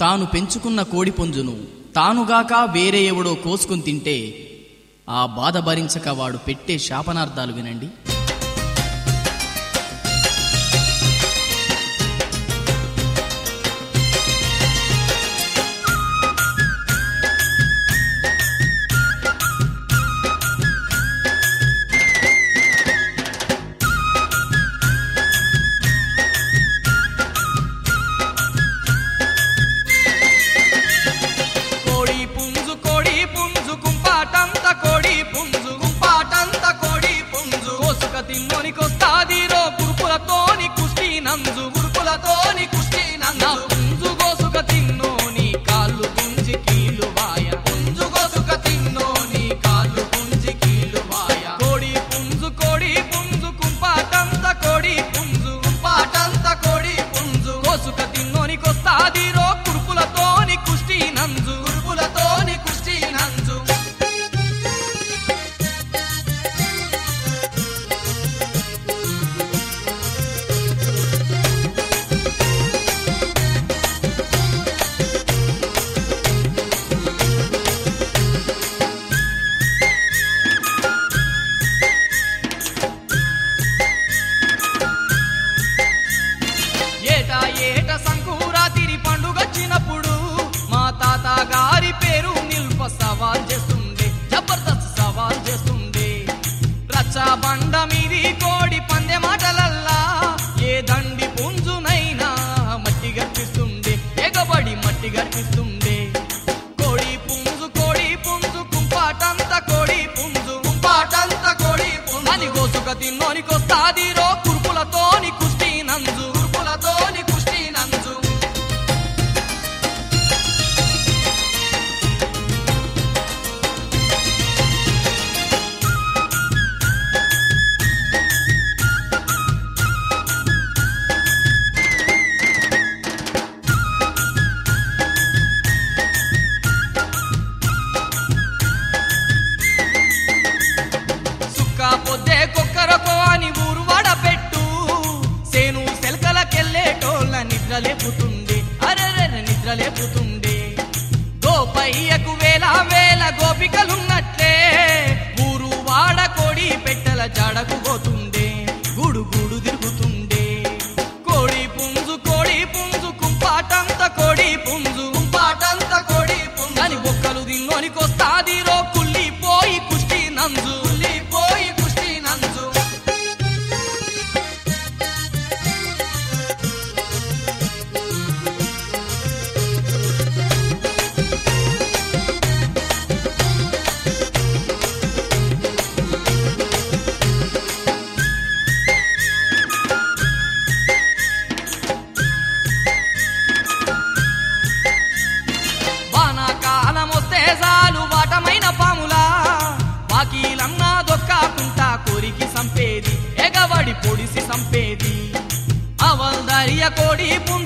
తాను పెంచుకున్న కోడి పుంజును తానుగాక వేరే ఎవడో కోసుకుని తింటే ఆ బాధ భరించక వాడు పెట్టే శాపనార్థాలు వినండి కోడి పుంజు కోడి పుంజు కుంపాటంత కోడి పుంజు కుంపాటంత కోడి పుంజు కోసుక తిన్నోనికొస్తాది రో కురుపులతోని కుష్టి నంజు కురుపులతోని కుష్టి నంజు పుంజు కోసుక తిన్నోని కాళ్ళు పుంజి కీలు వాయ పుంజు కోసుక తిన్నోని కాళ్ళు పుంజి కీలు వాయ కోడి పుంజు కోడి పుంజు కుంపాటంత కోడి పుంజు కుంపాటంత కోడి పుంజు కోసుక తిన్నోనికొస్తాది రో కురుపులతోని కుష్టి నంజు కురుపులతోని కుష్టి నంజు ఏటా ఏట సంకురాతిరి పండుగచ్చినప్పుడు మా తాత గారి పేరు నిల్ప సవాల్ చేస్తుండే జబర్దస్త్ సవాల్ చేస్తుండే రచ్చా బండ మీది కోడి పందె మాటలల్లా ఏ దండి పుంజునైనా మట్టి గర్పిస్తుండే ఎగబడి మట్టి గర్పిస్తుండే కోడి పుంజు కోడి పుంజు కుంపాటంత కోడి పుంజు కుంపాటంత కోడి పుంజు అని గోసుక తిన్నోనికొస్తాది రో కుర్పులతోని కుష్టి నంజు కుర్పులతోని కుష్టి నంజు సుక్క పొద్దే కుక్కరకో అని ఊరు వడపెట్టు సేను సెల్కలకెళ్ళేటోళ్ళ నిద్ర లేపుతుండే అరెరె నిద్ర లేపుతుండే గోపయ్యకు వేల వేల గోపికలున్నట్లే ఊరు వాడ కోడి పెట్టెల జాడకు పోతుండే గుడు గుడు తిరుగుతుండే కోడి పుంజు కోడి పుంజు కుంపాటంత కోడి పుంజు కుంపాటంత కోడి పుంజు అని బొక్కలు తిన్నోనికొస్తాది రో కుళ్ళిపోయి కుష్టి నంజు కుళ్ళిపోయి కుష్టి నంజు వానాకాలం వస్తే చాలు వాటమైన పాములా వాకీలన్నా దొక్కాకుంటా కొరికి సంపేది ఎగబడి పొడిసి సంపేది అవల్దరియ కోడి పుంజు